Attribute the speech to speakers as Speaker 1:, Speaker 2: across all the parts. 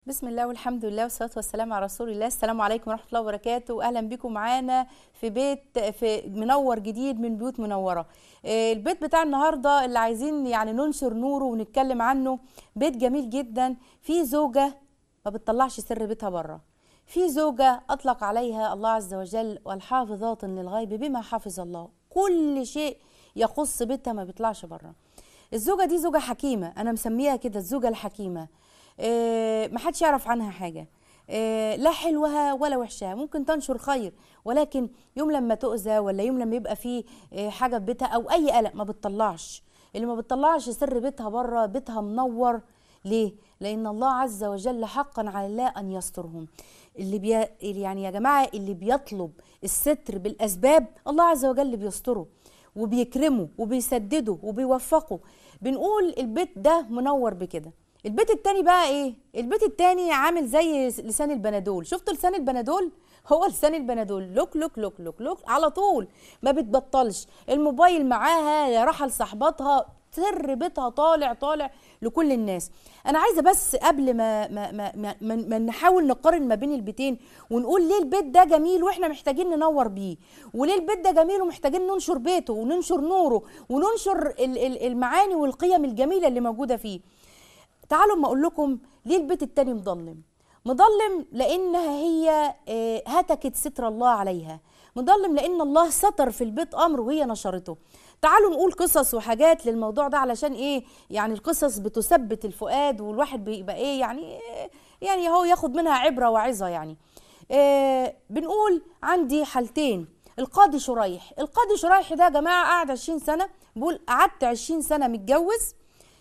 Speaker 1: بسم الله والحمد لله والصلاه والسلام على رسول الله السلام عليكم ورحمه الله وبركاته واهلا بكم معانا في بيت في منور جديد من بيوت منوره آه، البيت بتاع النهارده اللي عايزين يعني ننشر نوره ونتكلم عنه بيت جميل جدا فيه زوجه ما بتطلعش سر بيتها بره في زوجه اطلق عليها الله عز وجل والحافظات للغيب بما حفظ الله كل شيء يخص بيتها ما بيطلعش بره الزوجه دي زوجه حكيمه انا مسميها كده الزوجه الحكيمه آه، محدش يعرف عنها حاجة آه، لا حلوها ولا وحشها ممكن تنشر خير ولكن يوم لما تؤذى ولا يوم لما يبقى فيه آه، حاجة في بيتها أو أي قلق ما بتطلعش اللي ما بتطلعش سر بيتها بره بيتها منور ليه؟ لأن الله عز وجل حقا على الله أن يسترهم اللي بي... يعني يا جماعة اللي بيطلب الستر بالأسباب الله عز وجل بيستره وبيكرمه وبيسدده وبيوفقه بنقول البيت ده منور بكده البيت التاني بقى ايه البيت التاني عامل زي لسان البنادول شفتوا لسان البنادول هو لسان البنادول لوك لوك لوك لوك لوك على طول ما بتبطلش الموبايل معاها يا راحه لصاحباتها سر بيتها طالع طالع لكل الناس انا عايزه بس قبل ما ما ما, ما, ما, ما نحاول نقارن ما بين البيتين ونقول ليه البيت ده جميل واحنا محتاجين ننور بيه وليه البيت ده جميل ومحتاجين ننشر بيته وننشر نوره وننشر ال- ال- المعاني والقيم الجميله اللي موجوده فيه تعالوا ما اقول لكم ليه البيت التاني مظلم مظلم لانها هي آه، هتكت ستر الله عليها مظلم لان الله ستر في البيت امر وهي نشرته تعالوا نقول قصص وحاجات للموضوع ده علشان ايه يعني القصص بتثبت الفؤاد والواحد بيبقى ايه يعني آه، يعني هو ياخد منها عبره وعظه يعني آه بنقول عندي حالتين القاضي شريح القاضي شريح ده يا جماعه قعد 20 سنه بيقول قعدت 20 سنه متجوز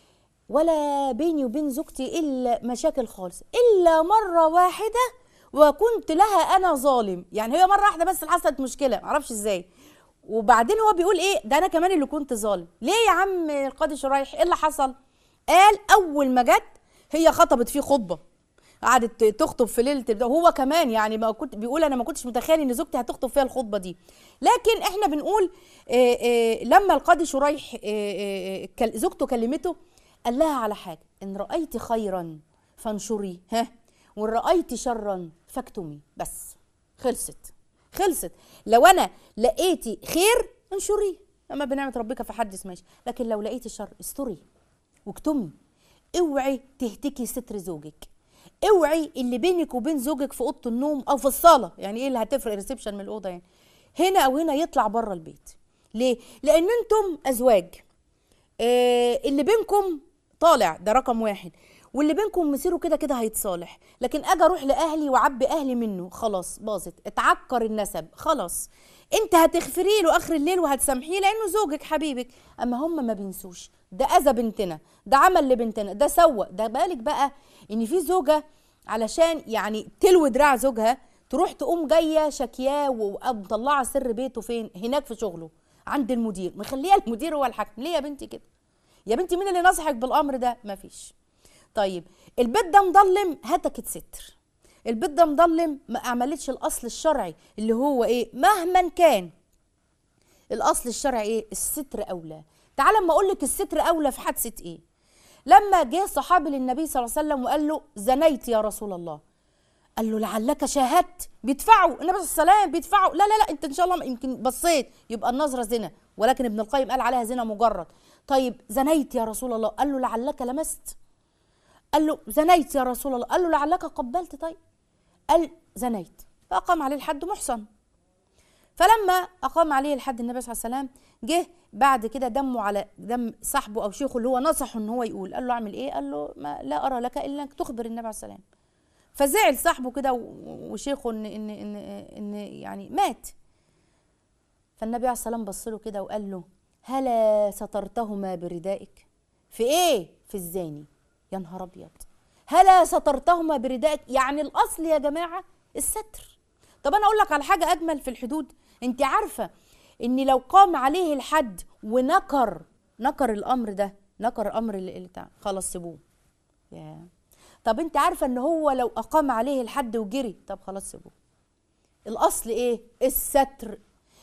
Speaker 1: ولا بيني وبين زوجتي الا مشاكل خالص الا مره واحده وكنت لها انا ظالم يعني هي مره واحده بس اللي حصلت مشكله معرفش ازاي وبعدين هو بيقول ايه ده انا كمان اللي كنت ظالم ليه يا عم القاضي شرايح ايه اللي حصل قال اول ما جت هي خطبت فيه خطبه قعدت تخطب في ليله البداية. هو كمان يعني ما كنت بيقول انا ما كنتش متخيل ان زوجتي هتخطب فيها الخطبه دي لكن احنا بنقول آه، آه، لما القاضي شريح آه، آه، آه، كل- زوجته كلمته قال لها على حاجه ان رايت خيرا فانشري ها وان رايت شرا فاكتمي بس خلصت خلصت لو انا لقيتي خير انشريه اما بنعمه ربك فحدث ماشي لكن لو لقيتي شر استري واكتمي اوعي تهتكي ستر زوجك اوعي اللي بينك وبين زوجك في اوضه النوم او في الصاله يعني ايه اللي هتفرق ريسبشن من الاوضه يعني هنا او هنا يطلع بره البيت ليه لان انتم ازواج آه اللي بينكم طالع ده رقم واحد واللي بينكم مصيره كده كده هيتصالح لكن اجي اروح لاهلي واعبي اهلي منه خلاص باظت اتعكر النسب خلاص انت هتغفري له اخر الليل وهتسامحيه لانه زوجك حبيبك اما هم ما بينسوش ده اذى بنتنا ده عمل لبنتنا ده سوى ده بالك بقى ان في زوجه علشان يعني تلوي دراع زوجها تروح تقوم جايه شكياه ومطلعه سر بيته فين هناك في شغله عند المدير مخليه المدير هو الحكم ليه يا بنتي كده يا بنتي مين اللي نصحك بالامر ده مفيش طيب البيت ده مضلم هتكت ستر البيت ده مضلم ما عملتش الاصل الشرعي اللي هو ايه مهما كان الاصل الشرعي ايه الستر اولى تعال اما اقول لك الستر اولى في حادثه ايه لما جه صحابي للنبي صلى الله عليه وسلم وقال له زنيت يا رسول الله قال له لعلك شاهدت بيدفعوا النبي صلى الله عليه وسلم بيدفعوا لا لا لا انت ان شاء الله يمكن بصيت يبقى النظره زنا ولكن ابن القيم قال عليها زنا مجرد طيب زنيت يا رسول الله قال له لعلك لمست قال له زنيت يا رسول الله قال له لعلك قبلت طيب قال زنيت فأقام عليه الحد محصن فلما أقام عليه الحد النبي صلى الله عليه وسلم جه بعد كده دمه على دم صاحبه أو شيخه اللي هو نصحه إن هو يقول قال له أعمل إيه؟ قال له ما لا أرى لك إلا أنك تخبر النبي عليه السلام فزعل صاحبه كده و- وشيخه إن إن إن إن يعني مات فالنبي عليه السلام بص له كده وقال له هلا سترتهما بردائك في ايه في الزاني يا نهار ابيض هلا سترتهما بردائك يعني الاصل يا جماعه الستر طب انا اقول لك على حاجه اجمل في الحدود انت عارفه ان لو قام عليه الحد ونكر نكر الامر ده نكر الامر اللي اللي بتاع خلاص سيبوه يا طب انت عارفه ان هو لو اقام عليه الحد وجري طب خلاص سيبوه الاصل ايه الستر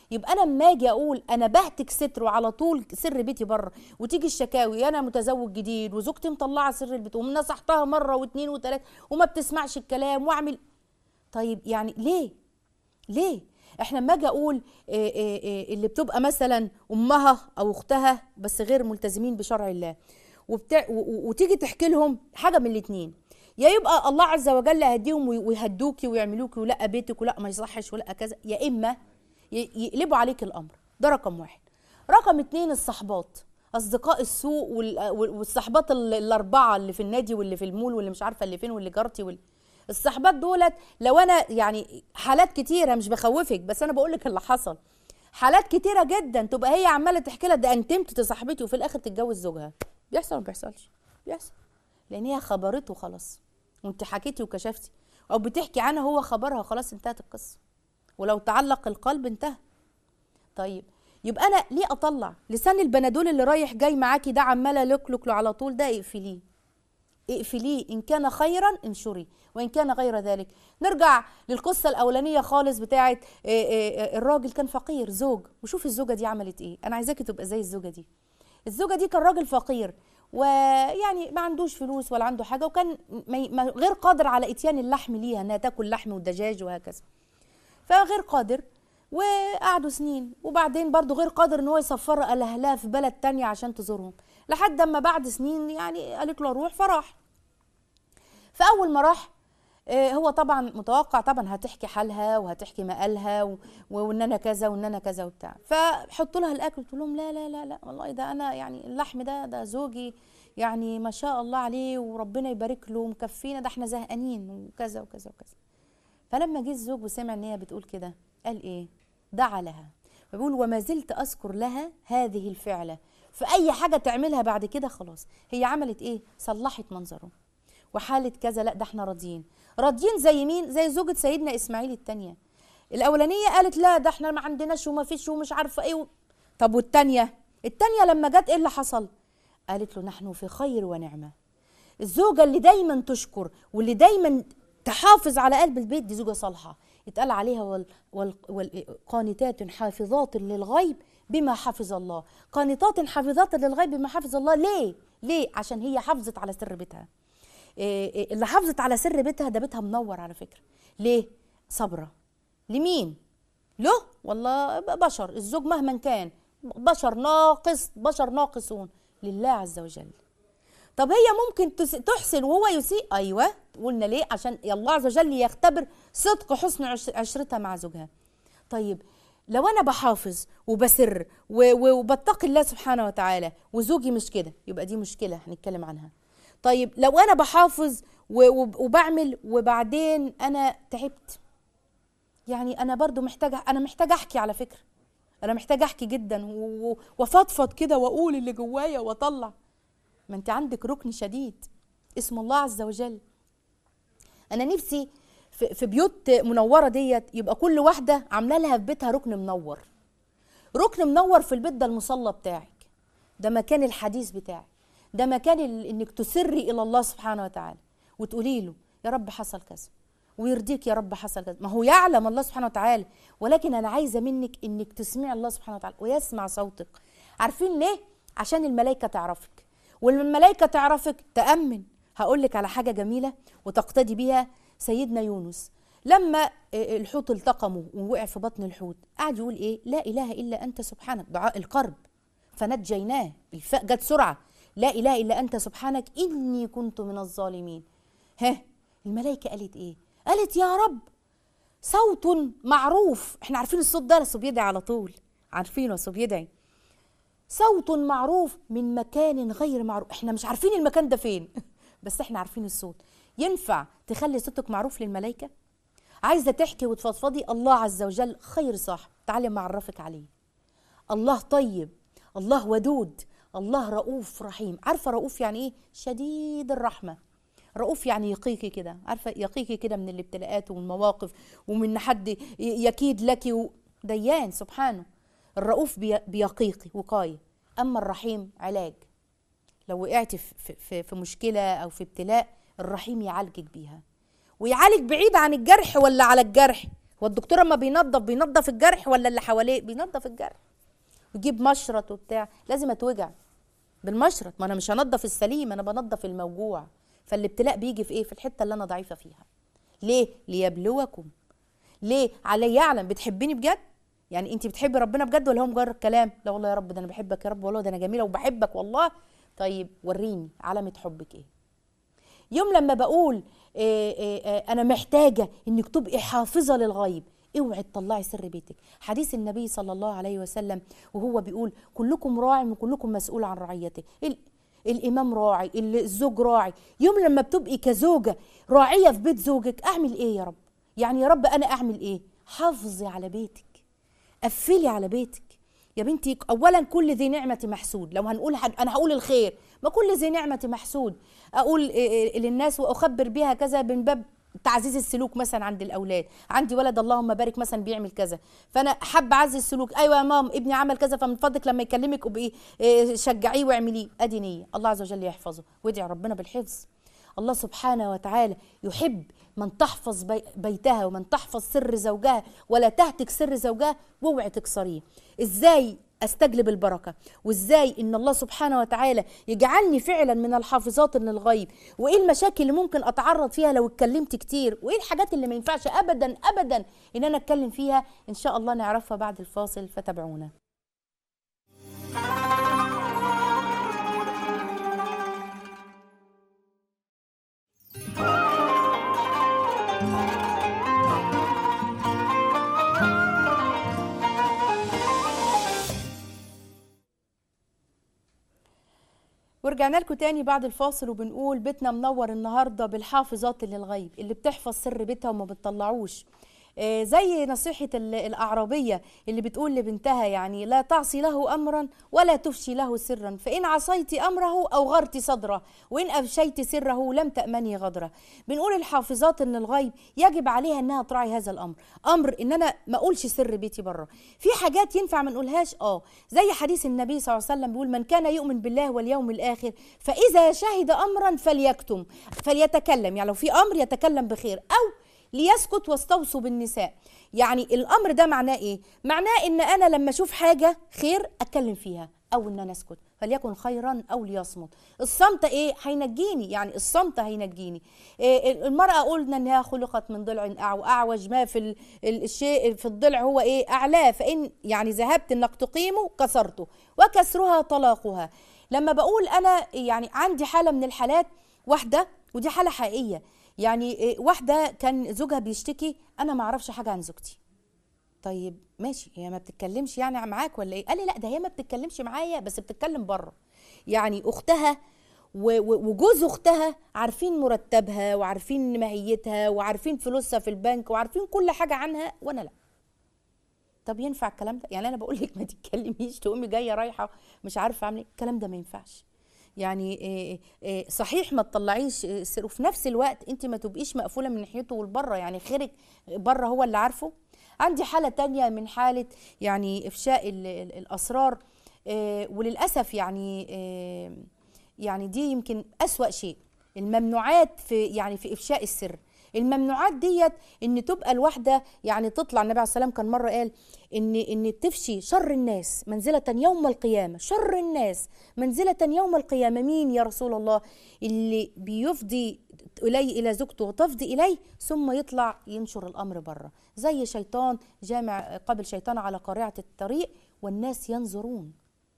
Speaker 1: يبقى انا اما اجي اقول انا بهتك ستر وعلى طول سر بيتي بره وتيجي الشكاوي انا متزوج جديد وزوجتي مطلعه سر البيت ونصحتها مره واثنين وثلاثه وما بتسمعش الكلام واعمل طيب يعني ليه ليه احنا لما اجي اقول إيه إيه إيه اللي بتبقى مثلا امها او اختها بس غير ملتزمين بشرع الله وبتاع و- و- وتيجي تحكي لهم حاجه من الاثنين يا يبقى الله عز وجل هديهم وي- ويهدوكي ويعملوكي ولا بيتك ولا ما يصحش ولا كذا يا اما ي- يقلبوا عليك الامر ده رقم واحد رقم اتنين الصحبات اصدقاء السوء وال- وال- والصحبات ال- الاربعه اللي في النادي واللي في المول واللي مش عارفه اللي فين واللي جارتي واللي الصحبات دولت لو انا يعني حالات كتيره مش بخوفك بس انا بقول لك اللي حصل حالات كتيره جدا تبقى هي عماله تحكي لها ده انتمت صاحبتي وفي الاخر تتجوز زوجها بيحصل ولا ما بيحصلش بيحصل لان هي خبرته خلاص وانت حكيتي وكشفتي او بتحكي عنها هو خبرها خلاص انتهت القصه ولو تعلق القلب انتهى طيب يبقى انا ليه اطلع لسان البنادول اللي رايح جاي معاكي ده عماله لكلك له على طول ده اقفليه اقفليه ان كان خيرا انشري وان كان غير ذلك نرجع للقصه الاولانيه خالص بتاعه آه، آه، آه، الراجل كان فقير زوج وشوف الزوجه دي عملت ايه انا عايزاكي تبقى زي الزوجه دي الزوجه دي كان راجل فقير ويعني ما عندوش فلوس ولا عنده حاجه وكان ما- ما- غير قادر على اتيان اللحم ليها انها تاكل لحم ودجاج وهكذا فغير قادر وقعدوا سنين وبعدين برضه غير قادر ان هو يسفر اهلها في بلد تانية عشان تزورهم لحد اما بعد سنين يعني قالت له روح فراح فاول ما راح آه، هو طبعا متوقع طبعا هتحكي حالها وهتحكي مقالها و- وان انا كذا وان انا كذا وبتاع فحطوا لها الاكل قلت لهم لا لا لا لا والله ده انا يعني اللحم ده ده زوجي يعني ما شاء الله عليه وربنا يبارك له مكفينا ده احنا زهقانين وكذا وكذا وكذا فلما جه الزوج وسمع ان هي بتقول كده قال ايه دعا لها فبيقول وما زلت اذكر لها هذه الفعله في اي حاجه تعملها بعد كده خلاص هي عملت ايه صلحت منظره وحاله كذا لا ده احنا راضيين راضيين زي مين زي زوجة سيدنا اسماعيل التانية الاولانيه قالت لا ده احنا ما عندناش وما فيش ومش عارفه ايه و... طب والتانية التانية لما جت ايه اللي حصل قالت له نحن في خير ونعمه الزوجة اللي دايما تشكر واللي دايما تحافظ على قلب البيت دي زوجة صالحة يتقال عليها وال وال وال قانتات حافظات للغيب بما حفظ الله قانتات حافظات للغيب بما حفظ الله ليه ليه عشان هي حافظت على سر بيتها إيه إيه اللي حافظت على سر بيتها ده بيتها منور على فكرة ليه صبرة لمين له والله بشر الزوج مهما كان بشر ناقص بشر ناقصون لله عز وجل طب هي ممكن تس- تحسن وهو يسيء ايوه قلنا ليه عشان الله عز وجل يختبر صدق حسن عش- عشرتها مع زوجها طيب لو انا بحافظ وبسر و- و- وبتقي الله سبحانه وتعالى وزوجي مش كده يبقى دي مشكله هنتكلم عنها طيب لو انا بحافظ و- وب- وبعمل وبعدين انا تعبت يعني انا برضو محتاجه انا محتاجه احكي على فكره انا محتاجه احكي جدا و- و- وافضفض كده واقول اللي جوايا واطلع ما انت عندك ركن شديد اسم الله عز وجل انا نفسي في في بيوت منوره ديت يبقى كل واحده عامله لها في بيتها ركن منور ركن منور في البيت ده المصلى بتاعك ده مكان الحديث بتاعك ده مكان ال- انك تسري الى الله سبحانه وتعالى وتقولي له يا رب حصل كذا ويرضيك يا رب حصل كذا ما هو يعلم الله سبحانه وتعالى ولكن انا عايزه منك انك تسمعي الله سبحانه وتعالى ويسمع صوتك عارفين ليه عشان الملائكه تعرفك والملائكه تعرفك تامن هقول لك على حاجه جميله وتقتدي بيها سيدنا يونس لما الحوت التقمه ووقع في بطن الحوت قعد يقول ايه لا اله الا انت سبحانك دعاء القرب فنجيناه الفاء جت سرعه لا اله الا انت سبحانك اني كنت من الظالمين ها الملائكه قالت ايه قالت يا رب صوت معروف احنا عارفين الصوت ده بس بيدعي على طول عارفينه بس بيدعي صوت معروف من مكان غير معروف احنا مش عارفين المكان ده فين بس احنا عارفين الصوت ينفع تخلي صوتك معروف للملائكه عايزه تحكي وتفضفضي الله عز وجل خير صاحب تعالي ما اعرفك عليه الله طيب الله ودود الله رؤوف رحيم عارفه رؤوف يعني ايه شديد الرحمه رؤوف يعني يقيكي كده عارفه يقيكي كده من الابتلاءات والمواقف ومن حد ي- يكيد لك و- ديان سبحانه الرؤوف بي- بيقيقي وقايه اما الرحيم علاج لو وقعت في, في- في, في مشكله او في ابتلاء الرحيم يعالجك بيها ويعالج بعيد عن الجرح ولا على الجرح والدكتور اما بينظف بينظف الجرح ولا اللي حواليه بينظف الجرح ويجيب مشرط وبتاع لازم اتوجع بالمشرط ما انا مش هنضف السليم انا بنضف الموجوع فالابتلاء بيجي في ايه في الحته اللي انا ضعيفه فيها ليه ليبلوكم ليه علي يعلم بتحبني بجد يعني انت بتحبي ربنا بجد ولا هو مجرد كلام لا والله يا رب ده انا بحبك يا رب والله ده انا جميله وبحبك والله طيب وريني علامه حبك ايه يوم لما بقول إيه إيه إيه انا محتاجه انك تبقي حافظه للغيب اوعي تطلعي سر بيتك حديث النبي صلى الله عليه وسلم وهو بيقول كلكم راع وكلكم مسؤول عن رعيته ال- الامام راعي ال- الزوج راعي يوم لما بتبقي كزوجه راعيه في بيت زوجك اعمل ايه يا رب يعني يا رب انا اعمل ايه حافظي على بيتك قفلي على بيتك يا بنتي اولا كل ذي نعمه محسود لو هنقول هن- انا هقول الخير ما كل ذي نعمه محسود اقول إيه إيه للناس واخبر بها كذا من باب تعزيز السلوك مثلا عند الاولاد عندي ولد اللهم بارك مثلا بيعمل كذا فانا حابه اعزز السلوك ايوه يا مام ابني عمل كذا فمن فضلك لما يكلمك ابقي إيه، شجعيه واعمليه ادي نيه الله عز وجل يحفظه وادعي ربنا بالحفظ الله سبحانه وتعالى يحب من تحفظ بي- بيتها ومن تحفظ سر زوجها ولا تهتك سر زوجها واوعي تكسريه ازاي استجلب البركه وازاي ان الله سبحانه وتعالى يجعلني فعلا من الحافظات للغيب وايه المشاكل اللي ممكن اتعرض فيها لو اتكلمت كتير وايه الحاجات اللي ما ينفعش ابدا ابدا ان انا اتكلم فيها ان شاء الله نعرفها بعد الفاصل فتابعونا ورجعنا لكم تاني بعد الفاصل وبنقول بيتنا منور النهارده بالحافظات للغيب اللي بتحفظ سر بيتها وما بتطلعوش آه، زي نصيحة ال- الأعرابية اللي بتقول لبنتها يعني لا تعصي له أمرا ولا تفشي له سرا فإن عصيت أمره أوغرت صدره وإن أفشيت سره لم تأمني غدره بنقول الحافظات إن الغيب يجب عليها إنها تراعي هذا الأمر أمر إن أنا ما أقولش سر بيتي بره في حاجات ينفع ما نقولهاش آه زي حديث النبي صلى الله عليه وسلم بيقول من كان يؤمن بالله واليوم الآخر فإذا شهد أمرا فليكتم فليتكلم يعني لو في أمر يتكلم بخير أو ليسكت واستوصوا بالنساء يعني الامر ده معناه ايه معناه ان انا لما اشوف حاجه خير اتكلم فيها او ان انا اسكت فليكن خيرا او ليصمت الصمت ايه هينجيني يعني الصمت هينجيني إيه المراه قلنا انها خلقت من ضلع أعو اعوج ما في ال- ال- الشيء في الضلع هو ايه اعلاه فان يعني ذهبت انك تقيمه كسرته وكسرها طلاقها لما بقول انا يعني عندي حاله من الحالات واحده ودي حاله حقيقيه يعني إيه، واحده كان زوجها بيشتكي انا ما اعرفش حاجه عن زوجتي طيب ماشي هي ما بتتكلمش يعني معاك ولا ايه قال لي لا ده هي ما بتتكلمش معايا بس بتتكلم بره يعني اختها و- و- وجوز اختها عارفين مرتبها وعارفين ماهيتها وعارفين فلوسها في البنك وعارفين كل حاجه عنها وانا لا طب ينفع الكلام ده يعني انا بقول لك ما تتكلميش تقومي جايه رايحه مش عارفه اعمل ايه الكلام ده ما ينفعش يعني إيه إيه صحيح ما تطلعيش إيه سر وفي نفس الوقت انت ما تبقيش مقفوله من ناحيته والبره يعني خيرك بره هو اللي عارفه عندي حاله تانية من حاله يعني افشاء ال- ال- الاسرار إيه وللاسف يعني إيه يعني دي يمكن اسوا شيء الممنوعات في يعني في افشاء السر الممنوعات ديت ان تبقى الواحده يعني تطلع النبي عليه السلام كان مره قال ان ان تفشي شر الناس منزله يوم القيامه شر الناس منزله يوم القيامه مين يا رسول الله اللي بيفضي الي الى زوجته وتفضي اليه ثم يطلع ينشر الامر بره زي شيطان جامع قبل شيطان على قارعه الطريق والناس ينظرون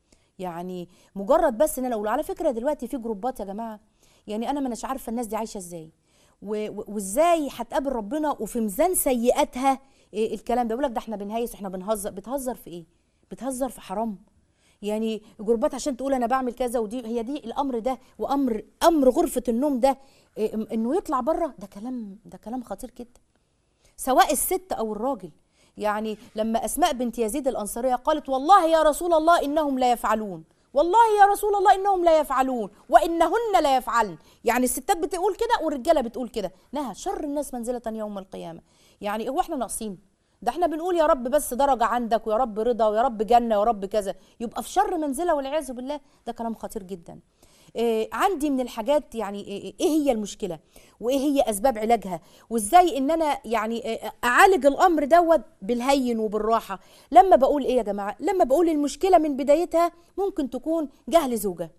Speaker 1: يعني مجرد بس ان انا اقول على فكره دلوقتي في جروبات يا جماعه يعني انا ما اناش عارفه الناس دي عايشه ازاي و- و- وازاي هتقابل ربنا وفي ميزان سيئاتها إيه الكلام ده بيقول لك ده احنا بنهيس واحنا بنهزر بتهزر في ايه بتهزر في حرام يعني جروبات عشان تقول انا بعمل كذا ودي هي دي الامر ده وامر امر غرفه النوم ده إيه انه يطلع بره ده كلام ده كلام خطير جدا سواء الست او الراجل يعني لما اسماء بنت يزيد الانصاريه قالت والله يا رسول الله انهم لا يفعلون والله يا رسول الله انهم لا يفعلون وانهن لا يفعلن يعني الستات بتقول كده والرجاله بتقول كده نهى شر الناس منزله يوم القيامه يعني هو احنا ناقصين ده احنا بنقول يا رب بس درجه عندك ويا رب رضا ويا رب جنه ويا رب كذا يبقى في شر منزله والعياذ بالله ده كلام خطير جدا آه عندي من الحاجات يعني ايه إيه هي المشكله وايه هي اسباب علاجها وازاي ان انا يعني آه، اعالج الامر دوت بالهين وبالراحه لما بقول ايه يا جماعه لما بقول المشكله من بدايتها ممكن تكون جهل زوجه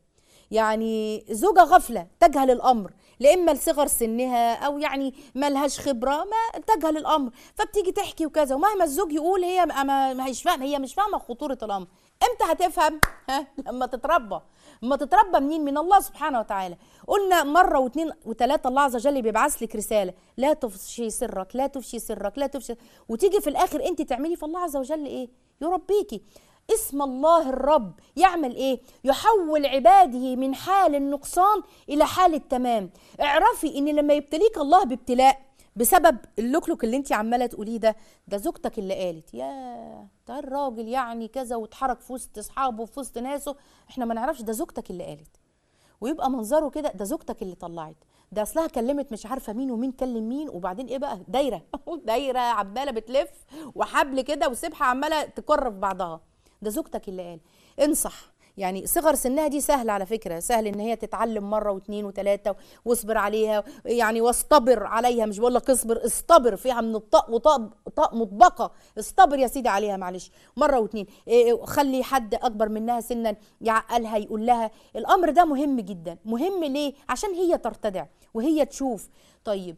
Speaker 1: يعني زوجة غفلة تجهل الأمر لإما لصغر سنها أو يعني ما لهاش خبرة ما تجهل الأمر فبتيجي تحكي وكذا ومهما الزوج يقول هي ما ما ما هيش فاهمة هي مش فاهمة خطورة الأمر امتى هتفهم ها لما تتربى لما تتربى منين من الله سبحانه وتعالى قلنا مرة واثنين وثلاثة الله عز وجل بيبعث لك رسالة لا تفشي سرك لا تفشي سرك لا تفشي وتيجي في الآخر أنت تعملي فالله عز وجل إيه يربيكي اسم الله الرب يعمل ايه يحول عباده من حال النقصان الى حال التمام اعرفي ان لما يبتليك الله بابتلاء بسبب اللوكلوك اللي انت عماله تقوليه ده ده زوجتك اللي قالت يا ده الراجل يعني كذا واتحرك في وسط اصحابه وفي وسط ناسه احنا ما نعرفش ده زوجتك اللي قالت ويبقى منظره كده ده زوجتك اللي طلعت ده اصلها كلمت مش عارفه مين ومين كلم مين وبعدين ايه بقى دايره دايره عماله بتلف وحبل كده وسبحه عماله تكر في بعضها ده زوجتك اللي قال انصح يعني صغر سنها دي سهل على فكره سهل ان هي تتعلم مره واثنين وثلاثه واصبر عليها يعني واصطبر عليها مش بقول لك اصبر اصطبر فيها من الطاء وطاء طاء مطبقه اصطبر يا سيدي عليها معلش مره واثنين إيه، خلي حد اكبر منها سنا يعقلها يقول لها الامر ده مهم جدا مهم ليه عشان هي ترتدع وهي تشوف طيب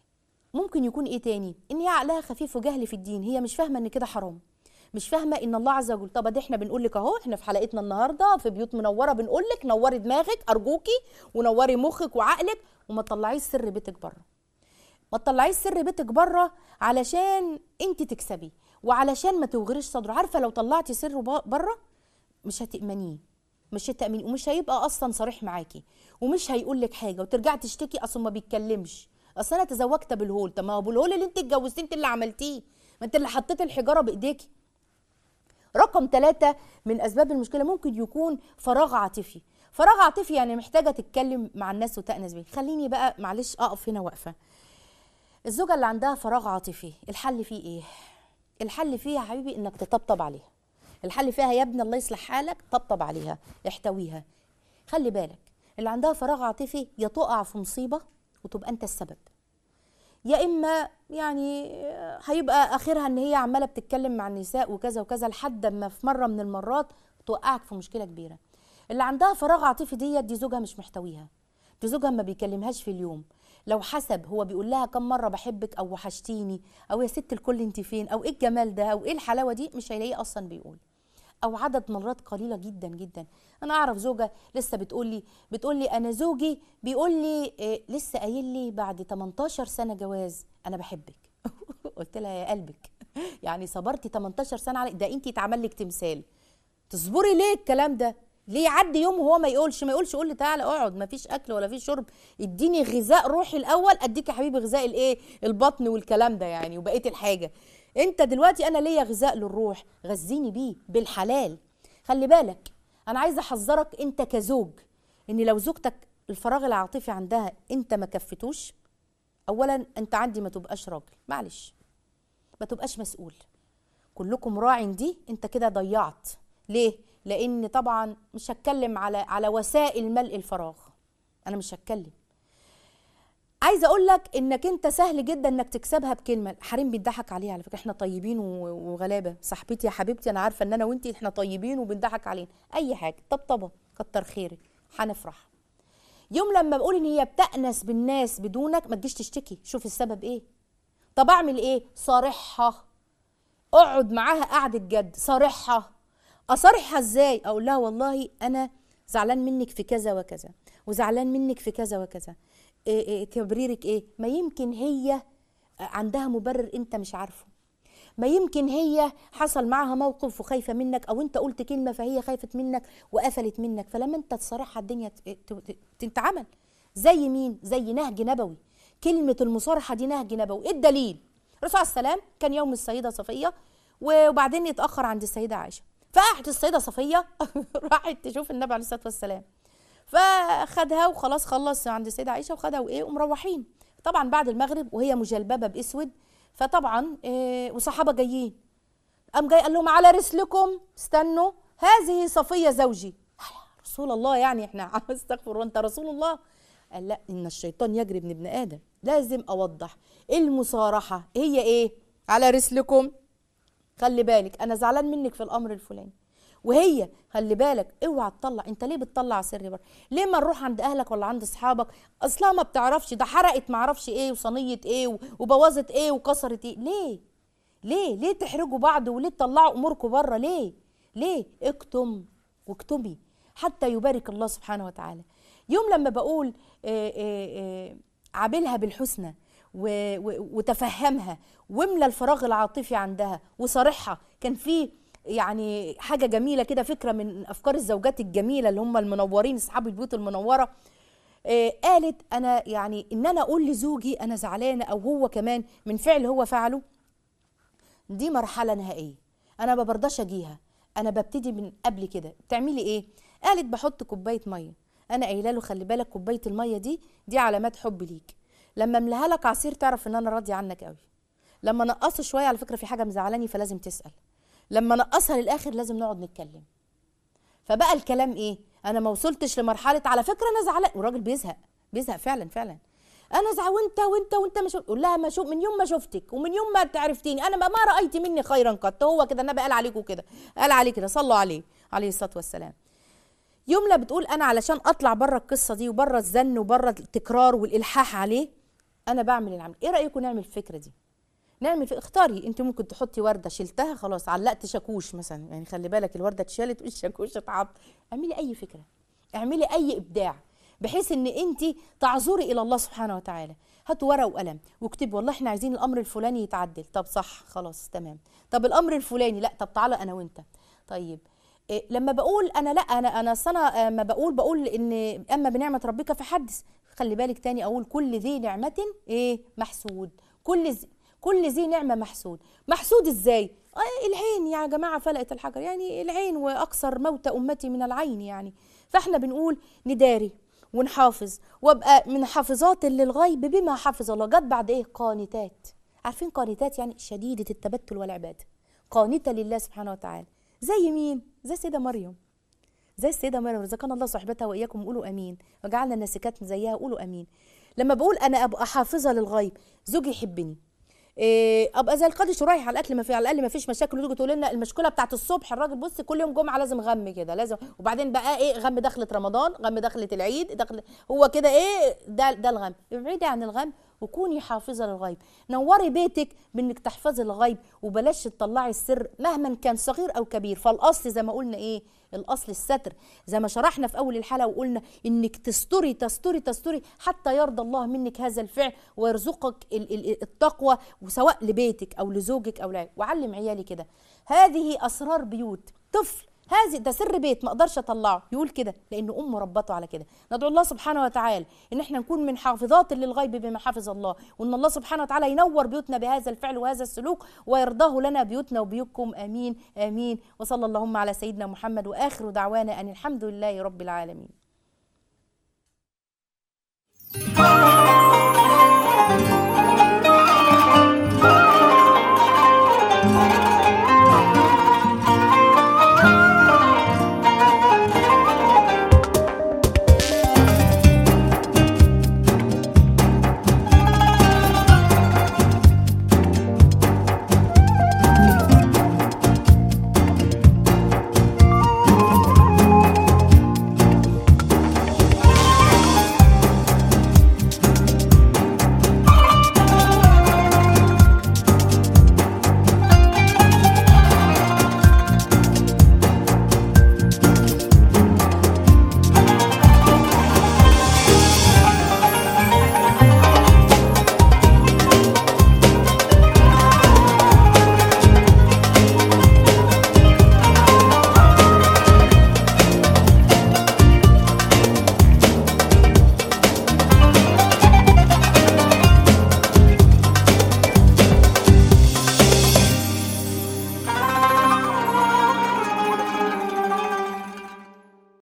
Speaker 1: ممكن يكون ايه تاني ان هي عقلها خفيف وجهل في الدين هي مش فاهمه ان كده حرام مش فاهمه ان الله عز وجل طب ده احنا بنقول لك اهو احنا في حلقتنا النهارده في بيوت منوره بنقول لك نوري دماغك ارجوكي ونوري مخك وعقلك وما تطلعيش سر بيتك بره ما تطلعيش سر بيتك بره علشان انت تكسبي وعلشان ما توغريش صدره عارفه لو طلعتي سر بره مش هتامنيه مش هتامنيه ومش هيبقى اصلا صريح معاكي ومش هيقول لك حاجه وترجعي تشتكي اصلا ما بيتكلمش اصل انا تزوجت بالهول طب ما هو بالهول اللي انت اتجوزتيه انت اللي عملتيه ما انت اللي حطيت الحجاره بايديكي رقم ثلاثة من أسباب المشكلة ممكن يكون فراغ عاطفي فراغ عاطفي يعني محتاجة تتكلم مع الناس وتأنس بيه خليني بقى معلش أقف هنا واقفة الزوجة اللي عندها فراغ عاطفي الحل فيه إيه؟ الحل فيه يا حبيبي إنك تطبطب عليها الحل فيها يا ابني الله يصلح حالك طبطب عليها احتويها خلي بالك اللي عندها فراغ عاطفي يا تقع في مصيبة وتبقى أنت السبب يا اما يعني هيبقى اخرها ان هي عماله بتتكلم مع النساء وكذا وكذا لحد ما في مره من المرات توقعك في مشكله كبيره اللي عندها فراغ عاطفي ديت دي زوجها مش محتويها دي زوجها ما بيكلمهاش في اليوم لو حسب هو بيقول لها كم مره بحبك او وحشتيني او يا ست الكل انت فين او ايه الجمال ده او ايه الحلاوه دي مش هيلاقيه اصلا بيقول او عدد مرات قليله جدا جدا انا اعرف زوجه لسه بتقول لي بتقول لي انا زوجي بيقول لي إيه لسه قايل لي بعد 18 سنه جواز انا بحبك قلت لها يا قلبك يعني صبرتي 18 سنه على ده انت اتعمل لك تمثال تصبري ليه الكلام ده ليه يعدي يوم وهو ما يقولش ما يقولش قول لي تعالى اقعد ما فيش اكل ولا فيش شرب اديني غذاء روحي الاول اديك يا حبيبي غذاء الايه البطن والكلام ده يعني وبقيه الحاجه انت دلوقتي انا ليا غذاء للروح غذيني بيه بالحلال خلي بالك انا عايزه احذرك انت كزوج ان لو زوجتك الفراغ العاطفي عندها انت ما كفتوش اولا انت عندي ما تبقاش راجل معلش ما تبقاش مسؤول كلكم راع دي انت كده ضيعت ليه لان طبعا مش هتكلم على على وسائل ملء الفراغ انا مش هتكلم عايزه اقول لك انك انت سهل جدا انك تكسبها بكلمه الحريم بيضحك عليها على فكره احنا طيبين وغلابه صاحبتي يا حبيبتي انا عارفه ان انا وانتي احنا طيبين وبنضحك علينا اي حاجه طبطبه كتر خيرك هنفرح يوم لما بقول ان هي بتأنس بالناس بدونك ما تجيش تشتكي شوف السبب ايه طب اعمل ايه صارحها اقعد معاها قعده جد صارحها اصارحها ازاي اقول لها والله انا زعلان منك في كذا وكذا وزعلان منك في كذا وكذا إيه إيه تبريرك ايه ما يمكن هي عندها مبرر انت مش عارفه ما يمكن هي حصل معها موقف وخايفه منك او انت قلت كلمه فهي خايفت منك وقفلت منك فلما انت تصارحها الدنيا تتعمل زي مين زي نهج نبوي كلمه المصارحه دي نهج نبوي ايه الدليل الرسول عليه السلام كان يوم السيده صفيه وبعدين يتاخر عند السيده عائشه فقعدت السيده صفيه راحت تشوف النبي عليه الصلاه والسلام فخدها وخلاص خلص عند السيده عائشه وخدها وايه ومروحين طبعا بعد المغرب وهي مجلببه باسود فطبعا إيه وصحابه جايين قام جاي قال لهم على رسلكم استنوا هذه صفيه زوجي رسول الله يعني احنا استغفر الله انت رسول الله قال لا ان الشيطان يجري من ابن ادم لازم اوضح المصارحه هي ايه على رسلكم خلي بالك انا زعلان منك في الامر الفلاني وهي خلي بالك اوعى تطلع انت ليه بتطلع سر بره ليه ما نروح عند اهلك ولا عند اصحابك اصلا ما بتعرفش ده حرقت ما اعرفش ايه وصينيه ايه وبوظت ايه وكسرت ايه ليه ليه ليه تحرجوا بعض وليه تطلعوا اموركم بره ليه ليه اكتم واكتمي حتى يبارك الله سبحانه وتعالى يوم لما بقول آآ آآ عاملها بالحسنى وتفهمها واملى الفراغ العاطفي عندها وصارحها كان في يعني حاجه جميله كده فكره من افكار الزوجات الجميله اللي هم المنورين اصحاب البيوت المنوره آه قالت انا يعني ان انا اقول لزوجي انا زعلانه او هو كمان من فعل هو فعله دي مرحله نهائيه انا ما برضاش اجيها انا ببتدي من قبل كده بتعملي ايه قالت بحط كوبايه ميه انا قايله له خلي بالك كوبايه الميه دي دي علامات حب ليك لما املاها لك عصير تعرف ان انا راضيه عنك قوي لما نقصه شويه على فكره في حاجه مزعلاني فلازم تسال لما نقصها للاخر لازم نقعد نتكلم فبقى الكلام ايه انا ما وصلتش لمرحله على فكره انا زعلان والراجل بيزهق بيزهق فعلا فعلا انا زعل وانت وانت وانت ما قول لها ما شوف من يوم ما شفتك ومن يوم ما عرفتيني انا ما, ما رايت مني خيرا قط هو كده النبي قال عليكم كده قال عليه كده صلوا عليه عليه الصلاه والسلام يوم لا بتقول انا علشان اطلع بره القصه دي وبره الزن وبره التكرار والالحاح عليه انا بعمل العمل ايه رايكم نعمل الفكره دي نعمل في اختاري انت ممكن تحطي ورده شلتها خلاص علقت شاكوش مثلا يعني خلي بالك الورده اتشالت والشاكوش اتحط اعملي اي فكره اعملي اي ابداع بحيث ان انت تعذري الى الله سبحانه وتعالى هاتوا ورقه وقلم واكتبي والله احنا عايزين الامر الفلاني يتعدل طب صح خلاص تمام طب الامر الفلاني لا طب تعالى انا وانت طيب إيه لما بقول انا لا انا انا انا ما بقول بقول ان اما بنعمه ربك فحدث خلي بالك تاني اقول كل ذي نعمه ايه محسود كل ذي كل ذي نعمه محسود محسود ازاي آه العين يا جماعه فلقت الحجر يعني العين واكثر موت امتي من العين يعني فاحنا بنقول نداري ونحافظ وابقى من حافظات للغيب بما حفظ الله جت بعد ايه قانتات عارفين قانتات يعني شديده التبتل والعباده قانته لله سبحانه وتعالى زي مين زي السيده مريم زي السيده مريم رزقنا الله صحبتها واياكم قولوا امين وجعلنا الناسكات زيها قولوا امين لما بقول انا ابقى حافظه للغيب زوجي يحبني إيه ابقى زي القاضي شرايح على الاكل ما في على الاقل ما فيش مشاكل وتيجي تقول لنا المشكله بتاعت الصبح الراجل بص كل يوم جمعه لازم غم كده لازم وبعدين بقى ايه غم دخلت رمضان غم دخلت العيد دخل هو كده ايه ده ده الغم ابعدي عن الغم وكوني حافظه للغيب نوري بيتك بانك تحفظي الغيب وبلاش تطلعي السر مهما كان صغير او كبير فالاصل زي ما قلنا ايه الاصل الستر زي ما شرحنا في اول الحلقه وقلنا انك تستري تستري تستري حتى يرضى الله منك هذا الفعل ويرزقك التقوى وسواء لبيتك او لزوجك او لعيالك وعلم عيالي كده هذه اسرار بيوت طفل هذه ده سر بيت ما اقدرش اطلعه يقول كده لان امه ربته على كده ندعو الله سبحانه وتعالى ان احنا نكون من حافظات للغيب بما حفظ الله وان الله سبحانه وتعالى ينور بيوتنا بهذا الفعل وهذا السلوك ويرضاه لنا بيوتنا وبيوتكم امين امين وصلى اللهم على سيدنا محمد واخر دعوانا ان الحمد لله رب العالمين